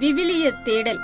விவிலிய தேடல்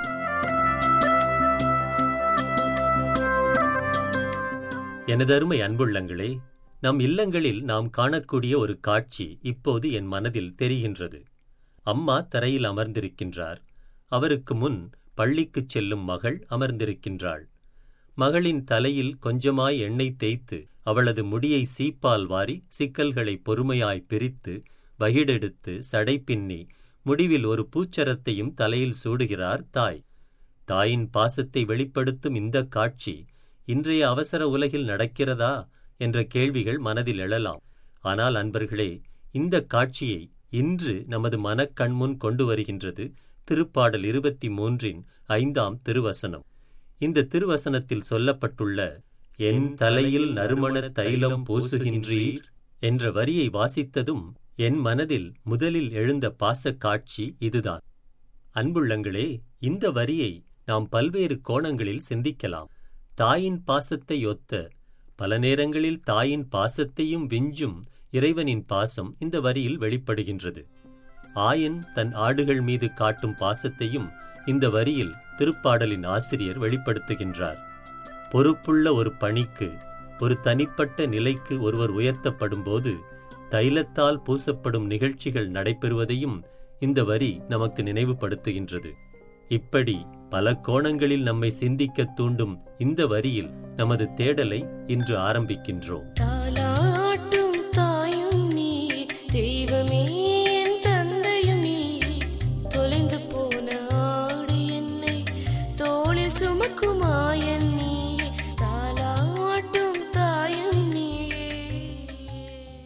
எனதருமை அன்புள்ளங்களே நம் இல்லங்களில் நாம் காணக்கூடிய ஒரு காட்சி இப்போது என் மனதில் தெரிகின்றது அம்மா தரையில் அமர்ந்திருக்கின்றார் அவருக்கு முன் பள்ளிக்குச் செல்லும் மகள் அமர்ந்திருக்கின்றாள் மகளின் தலையில் கொஞ்சமாய் எண்ணெய் தேய்த்து அவளது முடியை சீப்பால் வாரி சிக்கல்களை பொறுமையாய் பிரித்து வகிடெடுத்து சடை பின்னி முடிவில் ஒரு பூச்சரத்தையும் தலையில் சூடுகிறார் தாய் தாயின் பாசத்தை வெளிப்படுத்தும் இந்த காட்சி இன்றைய அவசர உலகில் நடக்கிறதா என்ற கேள்விகள் மனதில் எழலாம் ஆனால் அன்பர்களே இந்த காட்சியை இன்று நமது மனக்கண்முன் கொண்டு வருகின்றது திருப்பாடல் இருபத்தி மூன்றின் ஐந்தாம் திருவசனம் இந்த திருவசனத்தில் சொல்லப்பட்டுள்ள என் தலையில் நறுமண தைலம் பூசுகின்றீர் என்ற வரியை வாசித்ததும் என் மனதில் முதலில் எழுந்த பாசக் காட்சி இதுதான் அன்புள்ளங்களே இந்த வரியை நாம் பல்வேறு கோணங்களில் சிந்திக்கலாம் தாயின் பாசத்தை ஒத்த பல நேரங்களில் தாயின் பாசத்தையும் விஞ்சும் இறைவனின் பாசம் இந்த வரியில் வெளிப்படுகின்றது ஆயன் தன் ஆடுகள் மீது காட்டும் பாசத்தையும் இந்த வரியில் திருப்பாடலின் ஆசிரியர் வெளிப்படுத்துகின்றார் பொறுப்புள்ள ஒரு பணிக்கு ஒரு தனிப்பட்ட நிலைக்கு ஒருவர் உயர்த்தப்படும்போது தைலத்தால் பூசப்படும் நிகழ்ச்சிகள் நடைபெறுவதையும் இந்த வரி நமக்கு நினைவுபடுத்துகின்றது இப்படி பல கோணங்களில் நம்மை சிந்திக்கத் தூண்டும் இந்த வரியில் நமது தேடலை இன்று ஆரம்பிக்கின்றோம் தாலாட்டும் தாயும் நீயே தெய்வமே என் தந்தையும் நீயே தொலைந்து போன ஆடு என்னை தோளில் சுமக்குமாயன் நீயே தாலாட்டும் தாயும் நீயே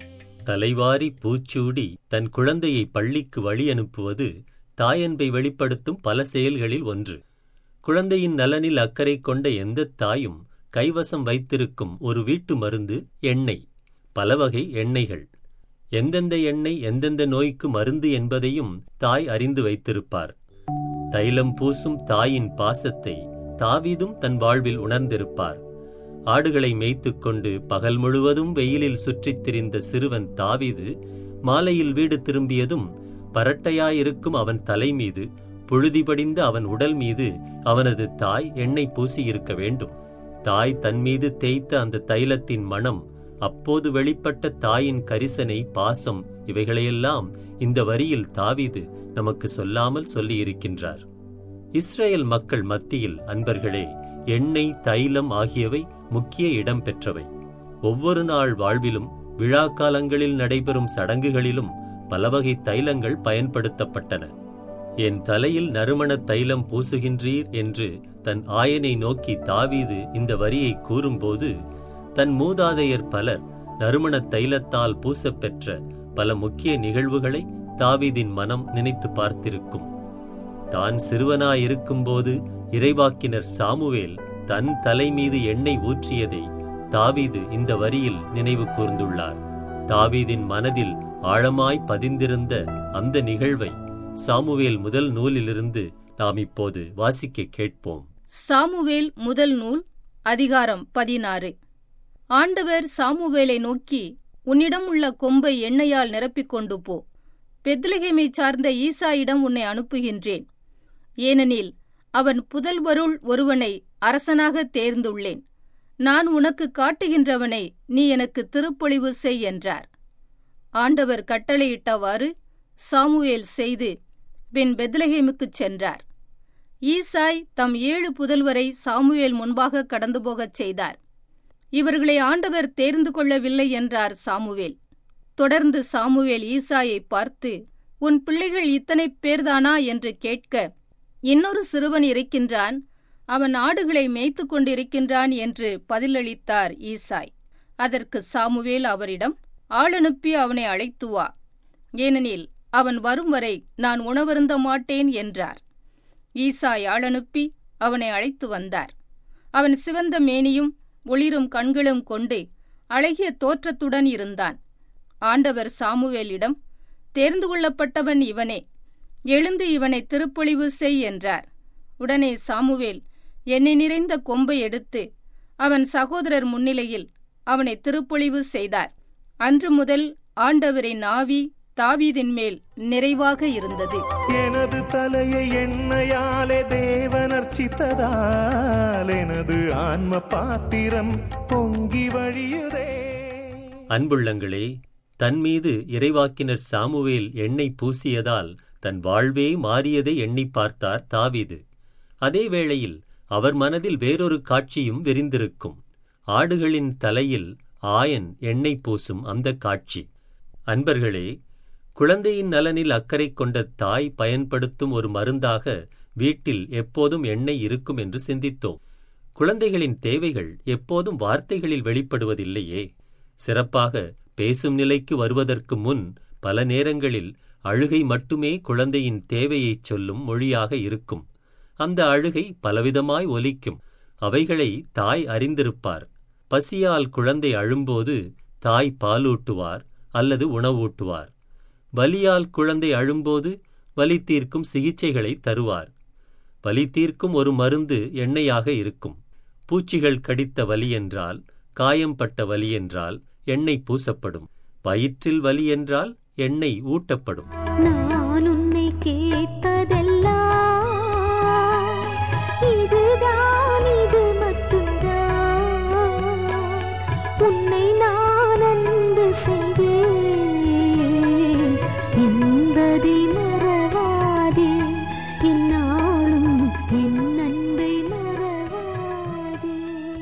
தலைவாரி பூச்சூடி தன் குழந்தையை பள்ளிக்கு வழி அனுப்புவது தாயன்பை வெளிப்படுத்தும் பல செயல்களில் ஒன்று குழந்தையின் நலனில் அக்கறை கொண்ட எந்த தாயும் கைவசம் வைத்திருக்கும் ஒரு வீட்டு மருந்து எண்ணெய் பல வகை எண்ணெய்கள் எந்தெந்த எண்ணெய் எந்தெந்த நோய்க்கு மருந்து என்பதையும் தாய் அறிந்து வைத்திருப்பார் தைலம் பூசும் தாயின் பாசத்தை தாவீதும் தன் வாழ்வில் உணர்ந்திருப்பார் ஆடுகளை மேய்த்துக் கொண்டு பகல் முழுவதும் வெயிலில் சுற்றித் திரிந்த சிறுவன் தாவீது மாலையில் வீடு திரும்பியதும் பரட்டையாயிருக்கும் அவன் தலை மீது புழுதி படிந்த அவன் உடல் மீது அவனது தாய் எண்ணெய் பூசியிருக்க வேண்டும் தாய் தன் மீது தேய்த்த அந்த தைலத்தின் மனம் அப்போது வெளிப்பட்ட தாயின் கரிசனை பாசம் இவைகளையெல்லாம் இந்த வரியில் தாவீது நமக்கு சொல்லாமல் சொல்லியிருக்கின்றார் இஸ்ரேல் மக்கள் மத்தியில் அன்பர்களே எண்ணெய் தைலம் ஆகியவை முக்கிய இடம் பெற்றவை ஒவ்வொரு நாள் வாழ்விலும் விழா காலங்களில் நடைபெறும் சடங்குகளிலும் பலவகை தைலங்கள் பயன்படுத்தப்பட்டன என் தலையில் நறுமண தைலம் பூசுகின்றீர் என்று தன் ஆயனை நோக்கி தாவீது இந்த வரியை கூறும்போது தன் மூதாதையர் பலர் நறுமண தைலத்தால் பூசப்பெற்ற பல முக்கிய நிகழ்வுகளை தாவீதின் மனம் நினைத்து பார்த்திருக்கும் தான் சிறுவனாயிருக்கும்போது இறைவாக்கினர் சாமுவேல் தன் தலை மீது எண்ணெய் ஊற்றியதை தாவீது இந்த வரியில் நினைவு கூர்ந்துள்ளார் தாவீதின் மனதில் ஆழமாய் பதிந்திருந்த அந்த நிகழ்வை சாமுவேல் முதல் நூலிலிருந்து நாம் இப்போது வாசிக்க கேட்போம் சாமுவேல் முதல் நூல் அதிகாரம் பதினாறு ஆண்டவர் சாமுவேலை நோக்கி உன்னிடம் உள்ள கொம்பை எண்ணெயால் நிரப்பிக் கொண்டு போ பெத்லகேமை சார்ந்த ஈசாயிடம் உன்னை அனுப்புகின்றேன் ஏனெனில் அவன் புதல்வருள் ஒருவனை அரசனாக தேர்ந்துள்ளேன் நான் உனக்கு காட்டுகின்றவனை நீ எனக்கு திருப்பொழிவு செய் என்றார் ஆண்டவர் கட்டளையிட்டவாறு சாமுவேல் செய்து பின் பெத்லகேமுக்குச் சென்றார் ஈசாய் தம் ஏழு புதல்வரை சாமுவேல் முன்பாக கடந்து போகச் செய்தார் இவர்களை ஆண்டவர் தேர்ந்து கொள்ளவில்லை என்றார் சாமுவேல் தொடர்ந்து சாமுவேல் ஈசாயை பார்த்து உன் பிள்ளைகள் இத்தனை பேர்தானா என்று கேட்க இன்னொரு சிறுவன் இருக்கின்றான் அவன் ஆடுகளை மேய்த்து கொண்டிருக்கின்றான் என்று பதிலளித்தார் ஈசாய் அதற்கு சாமுவேல் அவரிடம் ஆளனுப்பி அவனை அழைத்து வா ஏனெனில் அவன் வரும் வரை நான் உணவருந்த மாட்டேன் என்றார் ஈசாய் ஆளனுப்பி அவனை அழைத்து வந்தார் அவன் சிவந்த மேனியும் ஒளிரும் கண்களும் கொண்டு அழகிய தோற்றத்துடன் இருந்தான் ஆண்டவர் சாமுவேலிடம் தேர்ந்து கொள்ளப்பட்டவன் இவனே எழுந்து இவனை திருப்பொழிவு செய் என்றார் உடனே சாமுவேல் எண்ணெய் நிறைந்த கொம்பை எடுத்து அவன் சகோதரர் முன்னிலையில் அவனை திருப்பொழிவு செய்தார் அன்று முதல் ஆண்டவரின் ஆவி தாவீதின் மேல் நிறைவாக இருந்தது எனது தலையை எண்ணெயாலே தேவன் அர்ச்சித்ததால் எனது ஆன்ம பாத்திரம் பொங்கி வழியுதே அன்புள்ளங்களே தன் மீது இறைவாக்கினர் சாமுவேல் எண்ணெய் பூசியதால் தன் வாழ்வே மாறியதை எண்ணிப் பார்த்தார் தாவீது அதே வேளையில் அவர் மனதில் வேறொரு காட்சியும் விரிந்திருக்கும் ஆடுகளின் தலையில் ஆயன் எண்ணெய் பூசும் அந்த காட்சி அன்பர்களே குழந்தையின் நலனில் அக்கறை கொண்ட தாய் பயன்படுத்தும் ஒரு மருந்தாக வீட்டில் எப்போதும் எண்ணெய் இருக்கும் என்று சிந்தித்தோம் குழந்தைகளின் தேவைகள் எப்போதும் வார்த்தைகளில் வெளிப்படுவதில்லையே சிறப்பாக பேசும் நிலைக்கு வருவதற்கு முன் பல நேரங்களில் அழுகை மட்டுமே குழந்தையின் தேவையைச் சொல்லும் மொழியாக இருக்கும் அந்த அழுகை பலவிதமாய் ஒலிக்கும் அவைகளை தாய் அறிந்திருப்பார் பசியால் குழந்தை அழும்போது தாய் பாலூட்டுவார் அல்லது உணவூட்டுவார் வலியால் குழந்தை அழும்போது வலி தீர்க்கும் சிகிச்சைகளை தருவார் வலி தீர்க்கும் ஒரு மருந்து எண்ணெயாக இருக்கும் பூச்சிகள் கடித்த வலி என்றால் காயம் பட்ட வலி என்றால் எண்ணெய் பூசப்படும் வயிற்றில் வலி என்றால் எண்ணெய் ஊட்டப்படும் நான் உன்னை கேட்பதெல்லாம் இதுதான் இது மட்டும்தான் உன்னை நான் அன்பு செய்தேன் என்பதை மறவாதே என்னாலும் என் அன்பை மறவாதே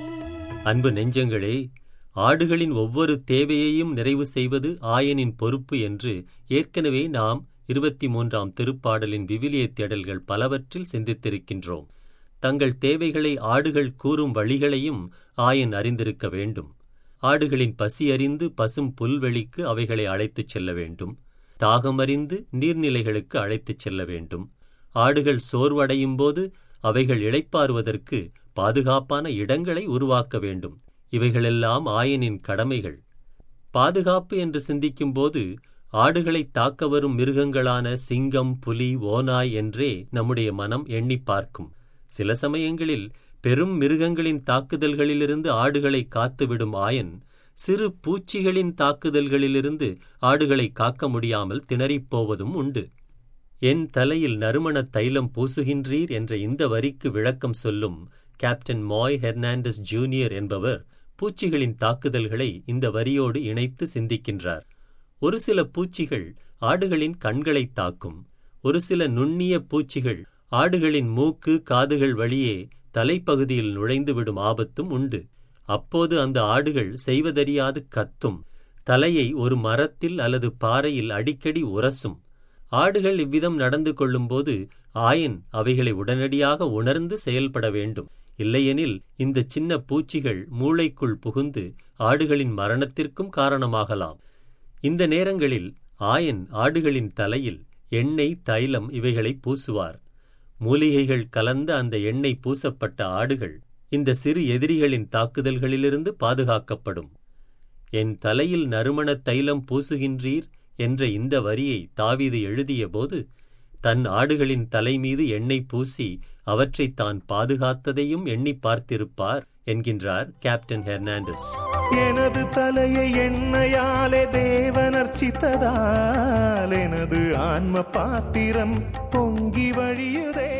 அன்பு நெஞ்சங்களே ஆடுகளின் ஒவ்வொரு தேவையையும் நிறைவு செய்வது ஆயனின் பொறுப்பு என்று ஏற்கனவே நாம் இருபத்தி மூன்றாம் திருப்பாடலின் விவிலிய தேடல்கள் பலவற்றில் சிந்தித்திருக்கின்றோம் தங்கள் தேவைகளை ஆடுகள் கூறும் வழிகளையும் ஆயன் அறிந்திருக்க வேண்டும் ஆடுகளின் பசி அறிந்து பசும் புல்வெளிக்கு அவைகளை அழைத்துச் செல்ல வேண்டும் தாகமறிந்து நீர்நிலைகளுக்கு அழைத்துச் செல்ல வேண்டும் ஆடுகள் சோர்வடையும் போது அவைகள் இளைப்பாறுவதற்கு பாதுகாப்பான இடங்களை உருவாக்க வேண்டும் இவைகளெல்லாம் ஆயனின் கடமைகள் பாதுகாப்பு என்று சிந்திக்கும்போது ஆடுகளை தாக்க வரும் மிருகங்களான சிங்கம் புலி ஓநாய் என்றே நம்முடைய மனம் எண்ணிப் பார்க்கும் சில சமயங்களில் பெரும் மிருகங்களின் தாக்குதல்களிலிருந்து ஆடுகளை காத்துவிடும் ஆயன் சிறு பூச்சிகளின் தாக்குதல்களிலிருந்து ஆடுகளை காக்க முடியாமல் திணறிப் போவதும் உண்டு என் தலையில் நறுமணத் தைலம் பூசுகின்றீர் என்ற இந்த வரிக்கு விளக்கம் சொல்லும் கேப்டன் மாய் ஹெர்னாண்டஸ் ஜூனியர் என்பவர் பூச்சிகளின் தாக்குதல்களை இந்த வரியோடு இணைத்து சிந்திக்கின்றார் ஒரு சில பூச்சிகள் ஆடுகளின் கண்களை தாக்கும் ஒரு சில நுண்ணிய பூச்சிகள் ஆடுகளின் மூக்கு காதுகள் வழியே தலைப்பகுதியில் நுழைந்துவிடும் ஆபத்தும் உண்டு அப்போது அந்த ஆடுகள் செய்வதறியாது கத்தும் தலையை ஒரு மரத்தில் அல்லது பாறையில் அடிக்கடி உரசும் ஆடுகள் இவ்விதம் நடந்து கொள்ளும்போது ஆயன் அவைகளை உடனடியாக உணர்ந்து செயல்பட வேண்டும் இல்லையெனில் இந்த சின்ன பூச்சிகள் மூளைக்குள் புகுந்து ஆடுகளின் மரணத்திற்கும் காரணமாகலாம் இந்த நேரங்களில் ஆயன் ஆடுகளின் தலையில் எண்ணெய் தைலம் இவைகளை பூசுவார் மூலிகைகள் கலந்த அந்த எண்ணெய் பூசப்பட்ட ஆடுகள் இந்த சிறு எதிரிகளின் தாக்குதல்களிலிருந்து பாதுகாக்கப்படும் என் தலையில் நறுமணத் தைலம் பூசுகின்றீர் என்ற இந்த வரியை தாவீது எழுதியபோது தன் ஆடுகளின் தலைமீது எண்ணெய் பூசி அவற்றை தான் பாதுகாத்ததையும் எண்ணிப் பார்த்திருப்பார் என்கின்றார் கேப்டன் ஹெர்னாண்டஸ் எனது தலையை எண்ணெயாலே தேவன் அர்ச்சித்ததால் எனது ஆன்ம பாத்திரம் பொங்கி வழியுதே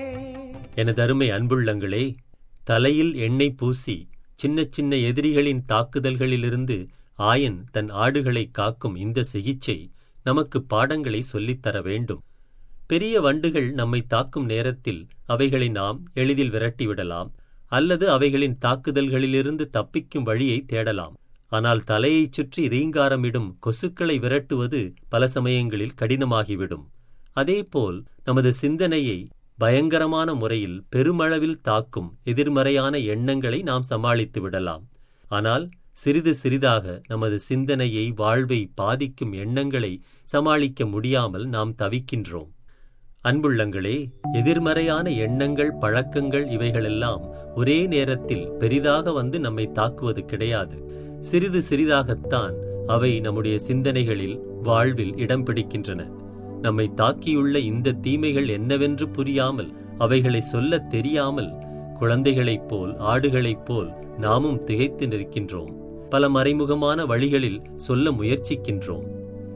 எனதருமை அன்புள்ளங்களே தலையில் எண்ணெய் பூசி சின்ன சின்ன எதிரிகளின் தாக்குதல்களிலிருந்து ஆயன் தன் ஆடுகளை காக்கும் இந்த சிகிச்சை நமக்கு பாடங்களை சொல்லித்தர வேண்டும் பெரிய வண்டுகள் நம்மை தாக்கும் நேரத்தில் அவைகளை நாம் எளிதில் விரட்டிவிடலாம் அல்லது அவைகளின் தாக்குதல்களிலிருந்து தப்பிக்கும் வழியை தேடலாம் ஆனால் தலையைச் சுற்றி ரீங்காரமிடும் கொசுக்களை விரட்டுவது பல சமயங்களில் கடினமாகிவிடும் அதேபோல் நமது சிந்தனையை பயங்கரமான முறையில் பெருமளவில் தாக்கும் எதிர்மறையான எண்ணங்களை நாம் சமாளித்து விடலாம் ஆனால் சிறிது சிறிதாக நமது சிந்தனையை வாழ்வை பாதிக்கும் எண்ணங்களை சமாளிக்க முடியாமல் நாம் தவிக்கின்றோம் அன்புள்ளங்களே எதிர்மறையான எண்ணங்கள் பழக்கங்கள் இவைகளெல்லாம் ஒரே நேரத்தில் பெரிதாக வந்து நம்மை தாக்குவது கிடையாது சிறிது சிறிதாகத்தான் அவை நம்முடைய சிந்தனைகளில் வாழ்வில் இடம் பிடிக்கின்றன நம்மை தாக்கியுள்ள இந்த தீமைகள் என்னவென்று புரியாமல் அவைகளை சொல்லத் தெரியாமல் குழந்தைகளைப் போல் ஆடுகளைப் போல் நாமும் திகைத்து நிற்கின்றோம் பல மறைமுகமான வழிகளில் சொல்ல முயற்சிக்கின்றோம்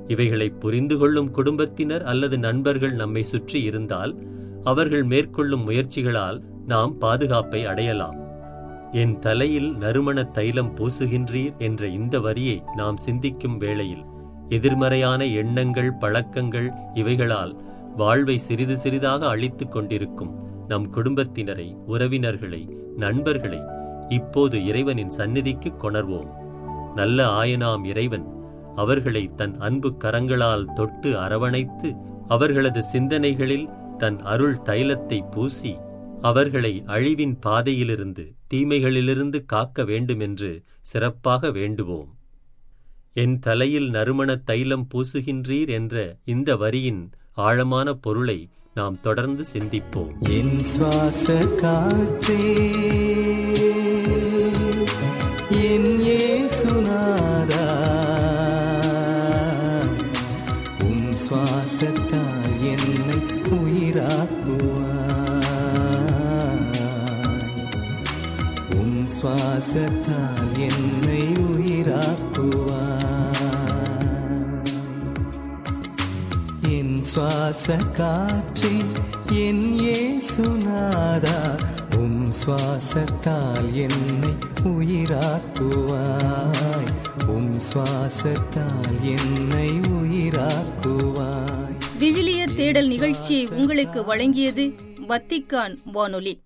இவைகளை புரிந்து கொள்ளும் குடும்பத்தினர் அல்லது நண்பர்கள் நம்மை சுற்றி இருந்தால் அவர்கள் மேற்கொள்ளும் முயற்சிகளால் நாம் பாதுகாப்பை அடையலாம் என் தலையில் நறுமண தைலம் பூசுகின்றீர் என்ற இந்த வரியை நாம் சிந்திக்கும் வேளையில் எதிர்மறையான எண்ணங்கள் பழக்கங்கள் இவைகளால் வாழ்வை சிறிது சிறிதாக அழித்துக் கொண்டிருக்கும் நம் குடும்பத்தினரை உறவினர்களை நண்பர்களை இப்போது இறைவனின் சந்நிதிக்கு கொணர்வோம் நல்ல ஆயனாம் இறைவன் அவர்களை தன் அன்பு கரங்களால் தொட்டு அரவணைத்து அவர்களது சிந்தனைகளில் தன் அருள் தைலத்தை பூசி அவர்களை அழிவின் பாதையிலிருந்து தீமைகளிலிருந்து காக்க வேண்டுமென்று சிறப்பாக வேண்டுவோம் என் தலையில் நறுமண தைலம் பூசுகின்றீர் என்ற இந்த வரியின் ஆழமான பொருளை நாம் தொடர்ந்து சிந்திப்போம் என் சுவாச காற்றே என் இயேசுநாதா உம் சுவாசத்தால் என்னை உயிராக்குவாய் உம் சுவாசத்தால் என்னை உயிராக்குவாய் என் சுவாச காற்றே என் இயேசுநாதா உம் சுவாசத்தால் என்னை உயிராக்குவாய் உம் சுவாசத்தால் என்னை உயிராக்குவாய் விவிலிய தேடல் நிகழ்ச்சியை உங்களுக்கு வழங்கியது வத்திக்கான் வானொலி